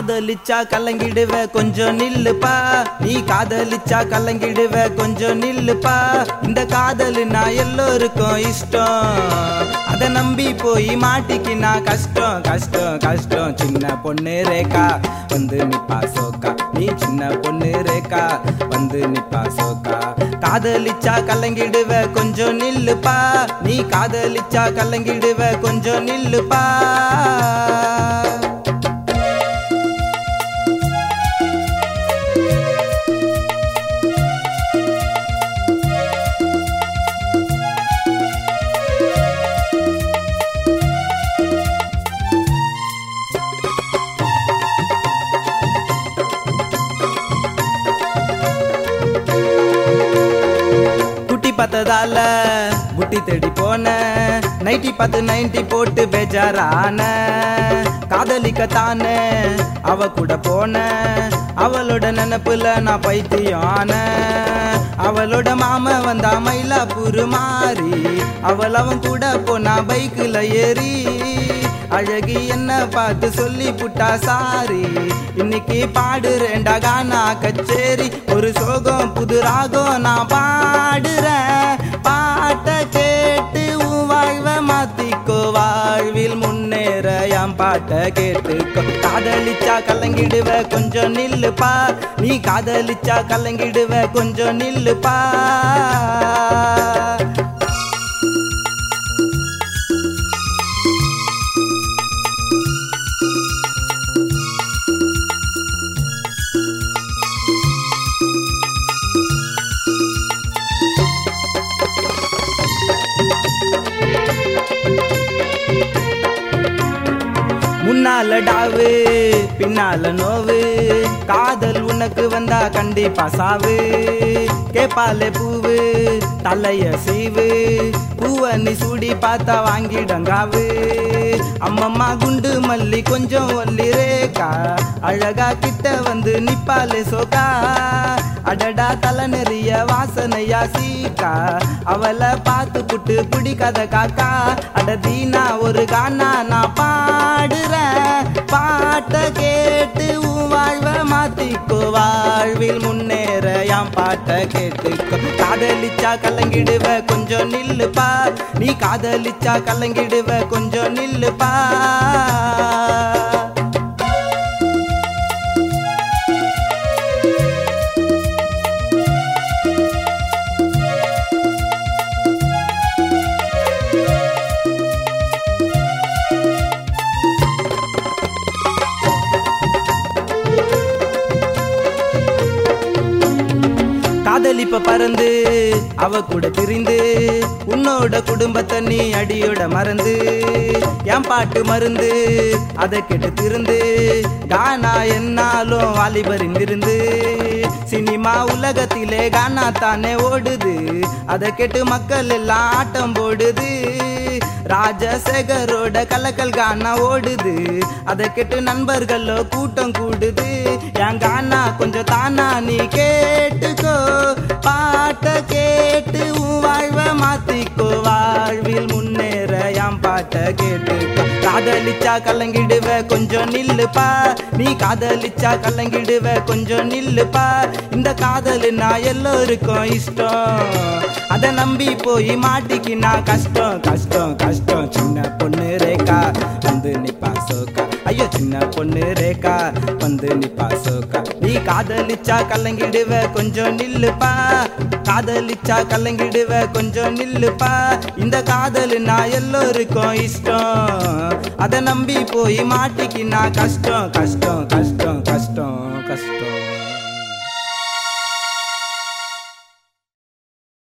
காதலிச்சா கலங்கிடுவ கொஞ்சம் நில்லுப்பா நீ காதலிச்சா கலங்கிடுவ கொஞ்சம் நில்லுப்பா இந்த காதல் நான் எல்லோருக்கும் இஷ்டம் அத நம்பி போய் மாட்டிக்கினா கஷ்டம் கஷ்டம் கஷ்டம் சின்ன பொண்ணு ரேகா வந்து நிப்பா சோக்கா நீ சின்ன பொண்ணு ரேகா வந்து நிப்பா சோக்கா காதலிச்சா கலங்கிடுவ கொஞ்சம் நில்லுப்பா நீ காதலிச்சா கலங்கிடுவ கொஞ்சம் நில்லுப்பா குட்டி பார்த்ததால புட்டி தேடி போன நைட்டி பார்த்து நைன்டி போட்டு பேஜாரான காதலிக்கத்தானே அவ கூட போன அவளோட நினப்புல நான் பைத்தியான அவளோட மாம வந்தா மயிலாப்பூர் மாறி அவள் அவன் கூட போனா பைக்குல ஏறி அழகி என்ன பார்த்து சொல்லி புட்டா சாரி இன்னைக்கு பாடுறேன்டா கானா கச்சேரி ஒரு சோகம் புது ராகம் நான் பாடுறேன் பாட்டை கேட்டு உன் வாழ்வை மாத்திக்கோ வாழ்வில் முன்னேற என் பாட்டை கேட்டுக்கோ காதலிச்சா கலங்கிடுவ கொஞ்சம் நில்லுப்பா நீ காதலிச்சா கலங்கிடுவ கொஞ்சம் நில்லுப்பா முன்னால டாவு பின்னால நோவு காதல் உனக்கு வந்தா கண்டிப்பா சாவு கேப்பாலே பூவு தலைய சீவு பூவ நீ சூடி பார்த்தா வாங்கிடங்காவு அம்மம்மா குண்டு மல்லி கொஞ்சம் ஒல்லி ரேக்கா அழகா கிட்ட வந்து நிப்பாலே சோக்கா அடடா தலை நெறிய வாசனையா சீக்கா அவளை பார்த்து புட்டு பிடிக்காத காக்கா அட தீனா ஒரு கானா நான் பாடுறேன் பாட்டை கேட்டு உன் வாழ்வை மாத்திக்கோ வாழ்வில் முன்னேற என் பாட்டை கேட்டுக்கோ காதலிச்சா கலங்கிடுவ கொஞ்சம் நில்லுப்பா நீ காதலிச்சா கலங்கிடுவ கொஞ்சம் நில்லுப்பா காதலிப்ப பறந்து அவ கூட திரிந்து உன்னோட குடும்பத்தை நீ அடியோட மறந்து என் பாட்டு மருந்து அதை கெட்டு திருந்து கானா என்னாலும் வாலிபரின் விருந்து சினிமா உலகத்திலே கானா தானே ஓடுது அதை கேட்டு மக்கள் எல்லாம் ஆட்டம் போடுது ராஜசேகரோட கலக்கல் கானா ஓடுது அதை கேட்டு நண்பர்களோ கூட்டம் கூடுது என் கானா கொஞ்சம் தானா நீ கேட்டுக்கோ பாட்டை கேட்டு உன் வாழ்வை மாத்திக்கோ வாழ்வில் முன்னேற என் பாட்டை கேட்டுக்கோ காதலிச்சா கலங்கிடுவ கொஞ்சம் நில்லுப்பா நீ காதலிச்சா கலங்கிடுவ கொஞ்சம் நில்லுப்பா இந்த காதல் நான் எல்லோருக்கும் இஷ்டம் அதை நம்பி போய் மாட்டிக்கினா கஷ்டம் கஷ்டம் கஷ்டம் சின்ன பொண்ணு ரேகா வந்து நிப்பா சோக்கா ஐயோ சின்ன பொண்ணு ரேகா வந்து நிப்பா சோக்கா நீ காதலிச்சா கலங்கிடுவ கொஞ்சம் நில்லுப்பா காதலிச்சா கலங்கிடுவ கொஞ்சம் நில்லுப்பா இந்த காதல் நான் எல்லோருக்கும் இஷ்டம் அதை நம்பி போய் மாட்டிக்கினா கஷ்டம் கஷ்டம் கஷ்டம் கஷ்டம் கஷ்டம்